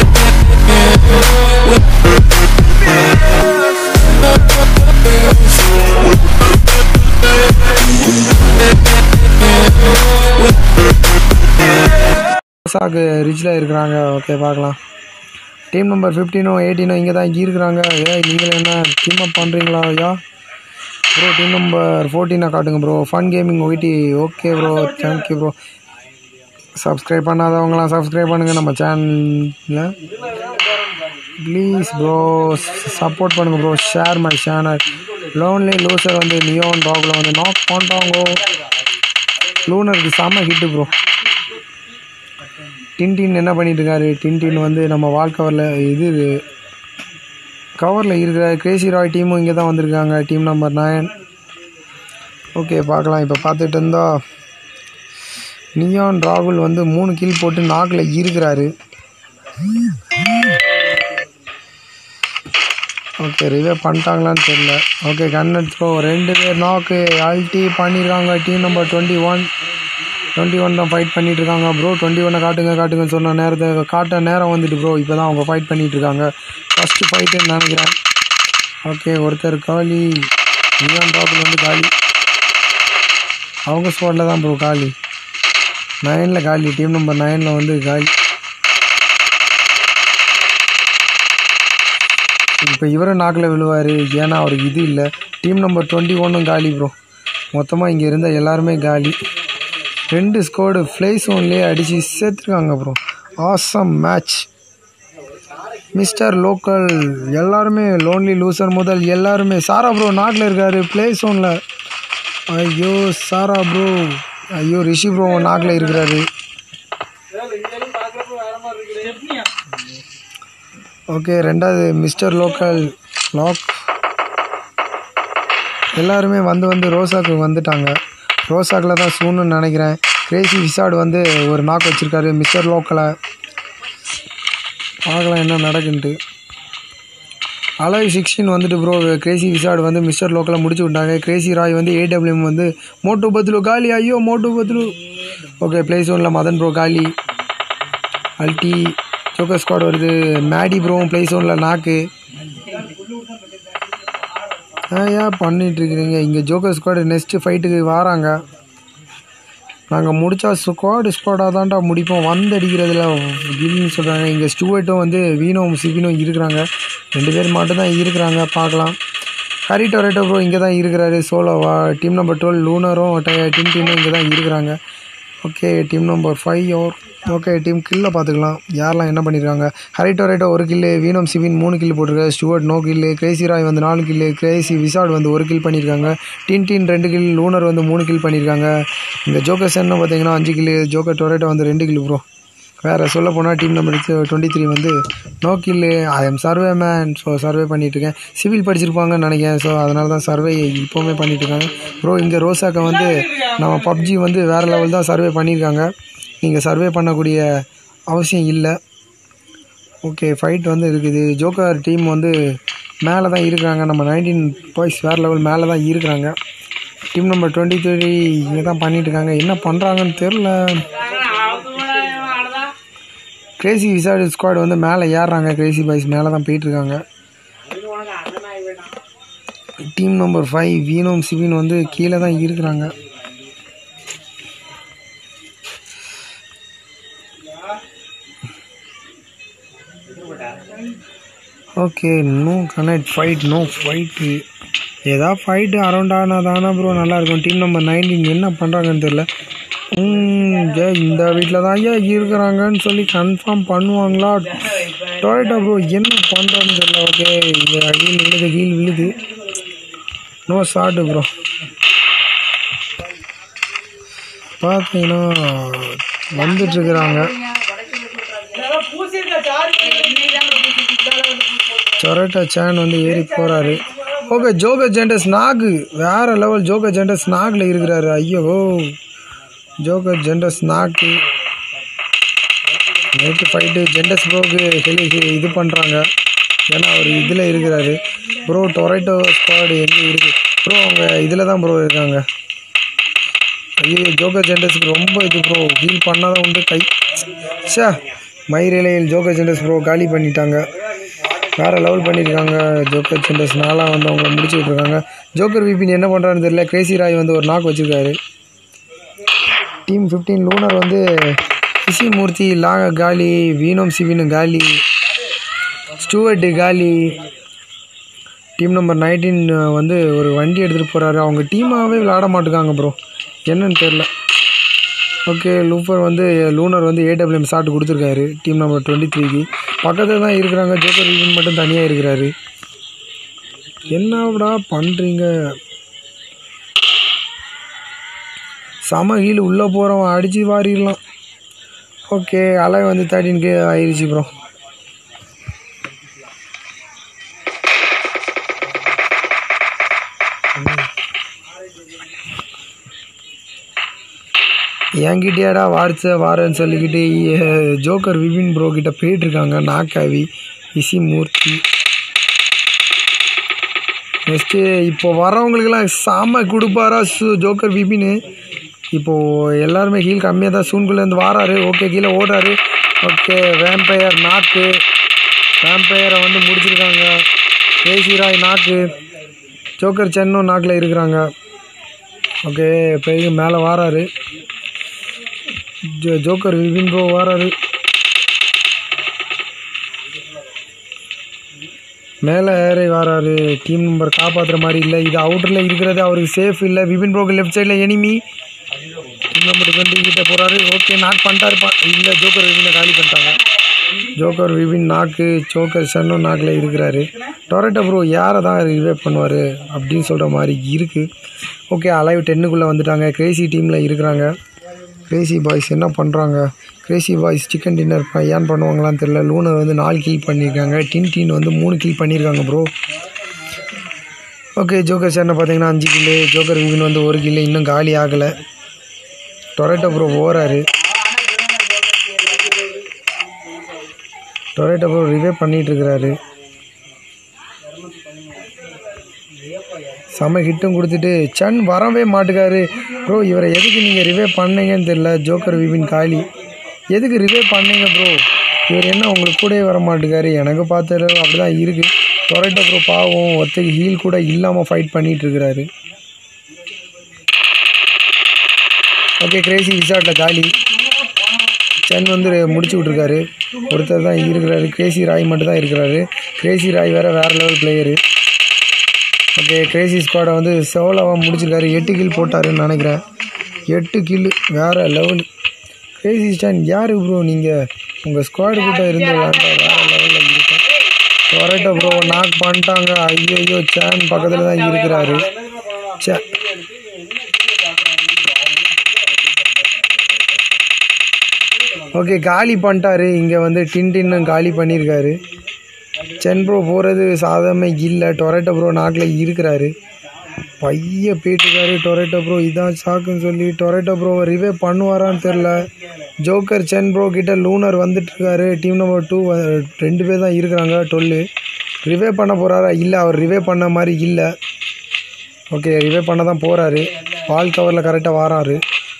சாக்கு ரிச்சில் இருக்கிறாங்க ஓகே பார்க்கலாம் டீம் நம்பர் ஃபிஃப்டீனும் எயிட்டீனும் இங்கே தான் இங்கே இருக்கிறாங்க ஏய் நீங்கள் என்ன டீம் அப் பண்ணுறீங்களா ஐயா ப்ரோ டீம் நம்பர் ஃபோர்டீனை காட்டுங்க ப்ரோ ஃபன் கேமிங் ஒயிட்டி okay bro thank you bro subscribe பண்ணாதவங்களாம் சப்ஸ்கிரைப் பண்ணுங்கள் நம்ம சேனலில் ப்ளீஸ் ப்ரோ சப்போர்ட் பண்ணுங்கள் bro share my channel lonely loser வந்து நியோன் டாகில் வந்து நாக் பண்ணிட்டாங்கோ லூனருக்கு செம்ம ஹிட்டு ப்ரோ டின்டின் என்ன பண்ணிட்டு இருக்காரு டின்டின் வந்து நம்ம வால் கவரில் இது கவரில் இருக்கிற கிரேசி ராய் டீமும் இங்கே தான் வந்திருக்காங்க டீம் நம்பர் நைன் ஓகே பார்க்கலாம் இப்போ பார்த்துட்டு இருந்தா நியான் ராகுல் வந்து மூணு கில் போட்டு நாக்கில் இருக்கிறாரு ஓகே ரிவே பண்ணிட்டாங்களான்னு தெரியல ஓகே கண்ணட் த்ரோ ரெண்டு பேர் நாக்கு அல்ட்டி பண்ணியிருக்காங்க team number twenty one twenty one தான் ஃபைட் பண்ணிட்டு இருக்காங்க ப்ரோ டுவெண்ட்டி ஒன்னை காட்டுங்க காட்டுங்கன்னு சொன்ன நேரத்தை காட்ட நேரம் வந்துட்டு ப்ரோ இப்போ தான் அவங்க ஃபைட் பண்ணிட்டு இருக்காங்க ஃபஸ்ட்டு ஃபைட்டுன்னு நினைக்கிறேன் ஓகே ஒருத்தர் காலி நியான் ராகுல் வந்து காலி அவங்க ஸ்குவாடில் தான் ப்ரோ காலி நைனில் காலி டீம் நம்பர் நைனில் வந்து காலி இப்போ இவரும் நாக்கில் விழுவார் ஏன்னா அவருக்கு இது இல்லை டீம் நம்பர் டுவெண்ட்டி ஒன்னும் காலி ப்ரோ மொத்தமாக இங்கே இருந்த எல்லாருமே காலி ரெண்டு ஸ்கோடு ஃப்ளை சோன்லேயே அடித்து சேர்த்துருக்காங்க bro awesome match mister local எல்லாருமே லோன்லி லூசர் முதல் எல்லாருமே சாரா ப்ரோ நாட்டில் இருக்காரு ப்ளே சோனில் ஐயோ சாரா ப்ரோ ஐயோ ரிஷி ப்ரோ நாட்டில் இருக்கிறாரு ஓகே ரெண்டாவது மிஸ்டர் லோக்கல் லாக் எல்லாருமே வந்து வந்து ரோசாக்கு வந்துட்டாங்க ரோசாக்கில் தான் சூன்னு நினைக்கிறேன் கிரேசி விசாடு வந்து ஒரு நாக் வச்சுருக்காரு மிஸ்டர் லோக்கலை பார்க்கலாம் என்ன நடக்குன்ட்டு அலாய் சிக்ஸ்டீன் வந்துட்டு ப்ரோ கிரேசி விசாடு வந்து மிஸ்டர் லோக்கலை முடிச்சு விட்டாங்க கிரேசி ராய் வந்து ஏடபிள்யூஎம் வந்து மோட்டு பத்லு காலி ஐயோ மோட்டு பத்லு ஓகே ப்ளே ஜோனில் மதன் ப்ரோ காலி அல்டி ஜோக்கர் ஸ்குவாட் வருது மேடி ப்ரோவும் ப்ளே ஜோனில் நாக்கு ஏன் பண்ணிட்டு இருக்கிறீங்க இங்கே ஜோக்கர் ஸ்குவாடு நெக்ஸ்ட்டு ஃபைட்டுக்கு வராங்க நாங்கள் முடித்தா ஸ்குவாடு ஸ்குவாடாக தான்டா முடிப்போம் வந்து அடிக்கிறதுல கில்னு சொல்கிறாங்க இங்கே ஸ்டூவர்ட்டும் வந்து வீணும் சிவினும் இருக்கிறாங்க ரெண்டு பேர் மட்டும்தான் இருக்கிறாங்க பார்க்கலாம் ஹரி டொரேட்டோ ப்ரோ இங்கே தான் இருக்கிறாரு சோலோவா டீம் நம்பர் டுவெல் லூனரும் டீம் டீமும் இங்கே தான் இருக்கிறாங்க okay team number five or okay team கில்லை பார்த்துக்கலாம் யாரெல்லாம் என்ன பண்ணியிருக்காங்க ஹரி டொரேட்டோ ஒரு கில்லு வீனம் சிவின் மூணு கில்லு போட்டிருக்காரு Stuart no kill crazy Roy வந்து நாலு கில்லு கிரேசி விசாட் வந்து ஒரு கில் பண்ணியிருக்காங்க டின் டின் ரெண்டு கில் லூனர் வந்து மூணு கில் பண்ணியிருக்காங்க இந்த ஜோக்கர் சென்னு பார்த்தீங்கன்னா அஞ்சு கில்லு ஜோக்கர் டொரேட்டோ வந்து ரெண்டு கில்லு ப்ரோ வேறு சொல்ல போனால் டீம் நம்பர் டுவெண்ட்டி த்ரீ வந்து no kill I am survey man so survey பண்ணிகிட்ருக்கேன் சிவில் படிச்சிருப்பாங்கன்னு நினைக்கிறேன் ஸோ அதனால தான் சர்வே இப்போவுமே பண்ணிகிட்ருக்காங்க ப்ரோ இங்கே ரோசாக்கை வந்து நம்ம பப்ஜி வந்து வேறு லெவல் தான் சர்வே பண்ணியிருக்காங்க நீங்கள் சர்வே பண்ணக்கூடிய அவசியம் இல்லை ஓகே ஃபைட் வந்து இருக்குது ஜோக்கர் டீம் வந்து மேலே தான் இருக்கிறாங்க நம்ம நைன்டீன் பாய்ஸ் வேறு லெவல் மேலே தான் இருக்கிறாங்க டீம் நம்பர் டுவெண்ட்டி த்ரீ இங்கே தான் பண்ணிட்டு இருக்காங்க என்ன பண்ணுறாங்கன்னு தெரில கிரேசி விசாடு ஸ்குவாட் வந்து மேலே ஏறுறாங்க கிரேசி பாய்ஸ் மேலே தான் போயிட்டுருக்காங்க டீம் நம்பர் ஃபைவ் வீனோம் சிவின் வந்து கீழே தான் இருக்கிறாங்க okay no connect fight no fight ஏதாவது ஃபைட்டு அரௌண்ட் ஆனால் தானே ப்ரோ நல்லாயிருக்கும் டீம் நம்பர் நைன்டீன் என்ன பண்ணுறாங்கன்னு தெரில ஏ இந்த வீட்டில் தான் ஐயா இருக்கிறாங்கன்னு சொல்லி கன்ஃபார்ம் பண்ணுவாங்களா டொரேட்டோ ப்ரோ என்ன பண்ணுறான்னு தெரியல ஓகே இங்கே ஹீல் விழுது ஹீல் விழுது நோ ஷார்ட்டு ப்ரோ பார்த்தீங்கன்னா வந்துட்டுருக்குறாங்க சொரட்டா சேன் வந்து ஏறி போகிறாரு ஓகே ஜோகர் ஜெண்டஸ் நாகு வேறு லெவல் ஜோகர் ஜெண்டஸ் நாகில் இருக்கிறாரு ஐயோ ஜோகர் ஜெண்டஸ் நாக்கு நைட்டு ஃபைட்டு ஜெண்டஸ் ப்ரோக்கு ஹெலி இது பண்ணுறாங்க ஏன்னா அவர் இதில் இருக்கிறாரு ப்ரோ டொரேட்டோ ஸ்குவாடு எங்கே இருக்குது ப்ரோ அவங்க இதில் தான் ப்ரோ இருக்காங்க ஐயோ ஜோகர் ஜெண்டஸ்க்கு ரொம்ப இது ப்ரோ ஹீல் பண்ணாதான் உண்டு கை ச்சே மயிரிலையில் ஜோக்கர் சென்டர்ஸ் ப்ரோ காலி பண்ணிட்டாங்க வேறு லெவல் பண்ணியிருக்காங்க ஜோக்கர் சென்டர்ஸ் நாளாக வந்து அவங்கள முடிச்சு விட்ருக்காங்க ஜோக்கர் விபின் என்ன பண்ணுறான்னு தெரியல கிரேசி ராய் வந்து ஒரு நாக் வச்சுருக்காரு டீம் ஃபிஃப்டீன் லூனர் வந்து இசி மூர்த்தி லாக காலி வீனம் சிவினு காலி ஸ்டூவர்ட்டு காலி டீம் நம்பர் நைன்டீன் வந்து ஒரு வண்டி எடுத்துகிட்டு போகிறாரு அவங்க டீமாகவே விளாட மாட்டுக்காங்க ப்ரோ என்னன்னு தெரில ஓகே லூஃபர் வந்து லூனர் வந்து ஏடபிள்யூஎம் ஷாட் கொடுத்துருக்காரு டீம் நம்பர் டுவெண்ட்டி த்ரீக்கு பக்கத்தில் தான் இருக்கிறாங்க ஜோக்கர் ஈவன் மட்டும் தனியாக இருக்கிறாரு என்னடா பண்ணுறீங்க செம ஹீல் உள்ளே போகிறவன் அடித்து வாரிடலாம் ஓகே அலை வந்து தேர்ட்டின்க்கு ஆயிடுச்சு ப்ரோ என்கிட்டயாடா வாரிச்ச வாரேன்னு சொல்லிக்கிட்டு அஹ், ஜோக்கர் விபின் ப்ரோ கிட்ட போயிட்டுருக்காங்க நாக்காவி இசி மூர்த்தி நெக்ஸ்ட்டு இப்போ வரவங்களுக்கெல்லாம் செம கொடுப்பாரா சு ஜோக்கர் விபின்னு இப்போது எல்லாருமே ஹீல் கம்மியாக தான் சூன்குள்ளேருந்து வாராரு ஓகே கீழே ஓடுறாரு ஓகே வேம்பயர் நாக்கு வேம்பயரை வந்து முடிச்சிருக்காங்க கேசி ராய் நாக்கு ஜோக்கர் சென்னும் நாக்கில் இருக்கிறாங்க ஓகே பெரிய மேலே வாராரு ஜோ ஜோக்கர் விபின் ப்ரோ வாராரு மேலே ஏறி வராரு டீம் நம்பர் காப்பாற்றுற மாதிரி இல்லை இது அவுட்டரில் இருக்கிறது அவருக்கு சேஃப் இல்லை விபின் ப்ரோக்கு லெஃப்ட் சைடில் எனிமி டீம் நம்பர் டுவெண்ட்டி கிட்ட போகிறாரு ஓகே நாக் பண்ணிட்டாரு இல்லை ஜோக்கர் விபினை காலி பண்ணிட்டாங்க ஜோக்கர் விபின் நாக்கு ஜோக்கர் சன்னும் நாக்கில் இருக்கிறாரு டொரேட்டோ ப்ரோ யாரை தான் ரிவே பண்ணுவார் அப்படின்னு சொல்கிற மாதிரி இருக்குது ஓகே அலைவ் டென்னுக்குள்ளே வந்துட்டாங்க கிரேசி டீமில் இருக்கிறாங்க கிரேசி பாய்ஸ் என்ன பண்ணுறாங்க கிரேசி பாய்ஸ் சிக்கன் டின்னர் ஏன் பண்ணுவாங்களான்னு தெரில லூனர் வந்து நாலு கில் பண்ணியிருக்காங்க டின் டீன் வந்து மூணு கில் பண்ணியிருக்காங்க ப்ரோ ஓகே ஜோக்கர் சேர்னு பார்த்தீங்கன்னா அஞ்சு கில்லு ஜோக்கர் விபின் வந்து ஒரு கில்லு இன்னும் காலி ஆகலை டொரேட்டோ ப்ரோ போகிறாரு டொரேட்டோ ப்ரோ ரிவே பண்ணிட்டு இருக்கிறாரு செம ஹிட்டும் கொடுத்துட்டு சன் வரவே மாட்டுக்காரு ப்ரோ இவரை எதுக்கு நீங்கள் ரிவே பண்ணீங்கன்னு தெரில ஜோக்கர் விபின் காலி எதுக்கு ரிவே பண்ணீங்க ப்ரோ இவர் என்ன உங்களுக்கு கூடவே வர மாட்டுக்காரு எனக்கு பார்த்தது அப்படி தான் இருக்குது டொரேட்டோ ப்ரோ பாவம் ஒத்தைக்கு ஹீல் கூட இல்லாமல் ஃபைட் பண்ணிட்டு இருக்கிறாரு ஓகே கிரேசி ரிசார்ட்டில் காலி சென் வந்து முடிச்சு விட்ருக்காரு ஒருத்தர் தான் இருக்கிறாரு கிரேசி ராய் மட்டும் தான் இருக்கிறாரு கிரேசி ராய் வேறு வேறு லெவல் பிளேயரு ஓகே கிரேசி ஸ்குவாடை வந்து செவலாவாக முடிச்சிருக்காரு எட்டு கில் போட்டாருன்னு நினைக்கிறேன் எட்டு கில் வேறு லெவல் கிரேசி ஸ்டான் யார் ப்ரோ நீங்கள் உங்கள் ஸ்குவாடு கிட்ட இருந்து விளாண்டா வேறு லெவலில் இருக்கும் டொரேட்டோ ப்ரோ நாக் பண்ணிட்டாங்க ஐயோ ஐயோ சேன் பக்கத்தில் தான் இருக்கிறாரு சே ஓகே காலி பண்ணிட்டாரு இங்கே வந்து டின் டின்னு காலி பண்ணியிருக்காரு சென் ப்ரோ போகிறது சாதாரணமாக இல்லை டொரேட்டோ ப்ரோ நாக்கில் இருக்கிறாரு பைய போயிட்டுருக்காரு டொரேட்டோ ப்ரோ இதான் சாக்குன்னு சொல்லி டொரேட்டோ ப்ரோவை ரிவே பண்ணுவாரான்னு தெரில ஜோக்கர் சென் ப்ரோ கிட்ட லூனர் வந்துட்டுருக்காரு டீம் நம்பர் டூ ரெண்டு பேர் தான் இருக்கிறாங்க டொல்லு ரிவே பண்ண போகிறாரா இல்லை அவர் ரிவே பண்ண மாதிரி இல்லை ஓகே ரிவே பண்ண தான் போகிறாரு பால் கவரில் கரெக்டாக வாராரு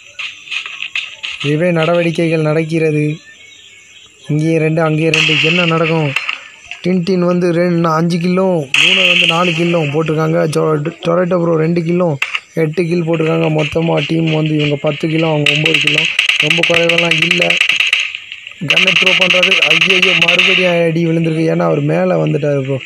ரிவே நடவடிக்கைகள் நடக்கிறது இங்கேயே ரெண்டு அங்கேயே ரெண்டு என்ன நடக்கும் டின்டின் வந்து ரெண்டு அஞ்சு கிலோ மூணு வந்து நாலு கிலோ போட்டிருக்காங்க ஜொ டொரேட்டோ ப்ரோ ரெண்டு கிலோ எட்டு கில் போட்டிருக்காங்க மொத்தமாக டீம் வந்து இவங்க பத்து கிலோ அவங்க ஒம்பது கிலோ ரொம்ப குறைவெல்லாம் இல்லை கன்னை த்ரோ பண்ணுறாரு ஐயோ மறுபடியும் அடி விழுந்திருக்கு ஏன்னா அவர் மேலே வந்துட்டார் ப்ரோ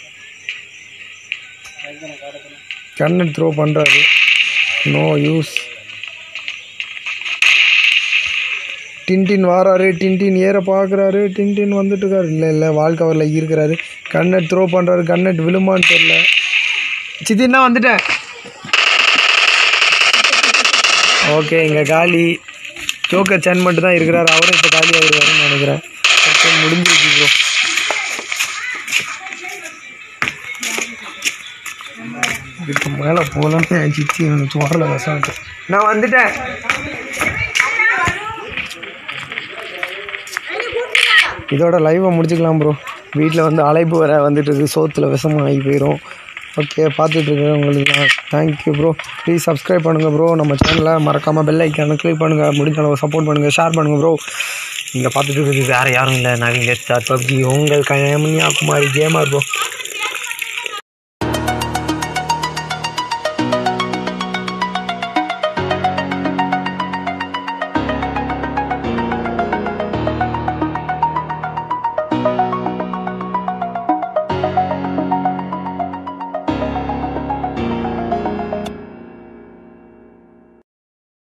கன்னை த்ரோ பண்ணுறாரு நோ யூஸ் டின்டின் வாராரு டின்டின் ஏற பார்க்குறாரு டின்டின் வந்துட்டு இருக்காரு இல்லை இல்லை வால் கவரில் இருக்கிறாரு கண்ணட் த்ரோ பண்ணுறாரு கண்ணட் விழுமான்னு தெரில சித்தின்னா வந்துட்டேன் ஓகே இங்கே காலி ஜோக்கர் சன் மட்டும் தான் இருக்கிறாரு அவரும் இப்போ காலி ஆகிடுவாருன்னு நினைக்கிறேன் ஓகே முடிஞ்சிருச்சு ப்ரோ இதுக்கு மேலே போகலான்னு என் சித்தி எனக்கு வரல வசம் நான் வந்துட்டேன் இதோட லைவை முடிச்சுக்கலாம் ப்ரோ வீட்டில் வந்து அழைப்பு வர வந்துட்டு இருக்கு சோத்தில் விஷமாக ஆகி போயிடும் ஓகே பார்த்துட்டு இருக்கிறவங்களுக்கு நான் தேங்க்யூ ப்ரோ ப்ளீஸ் சப்ஸ்கிரைப் பண்ணுங்கள் ப்ரோ நம்ம சேனலை மறக்காமல் பெல் ஐக்கானை கிளிக் பண்ணுங்கள் முடிஞ்ச அளவு சப்போர்ட் பண்ணுங்கள் ஷேர் பண்ணுங்கள் ப்ரோ இங்கே பார்த்துட்டு இருக்கிறது வேறு யாரும் இல்லை நவீன் ஸ்டார் பப்ஜி உங்கள் கன்னியாகுமரி கேமர் ப்ரோ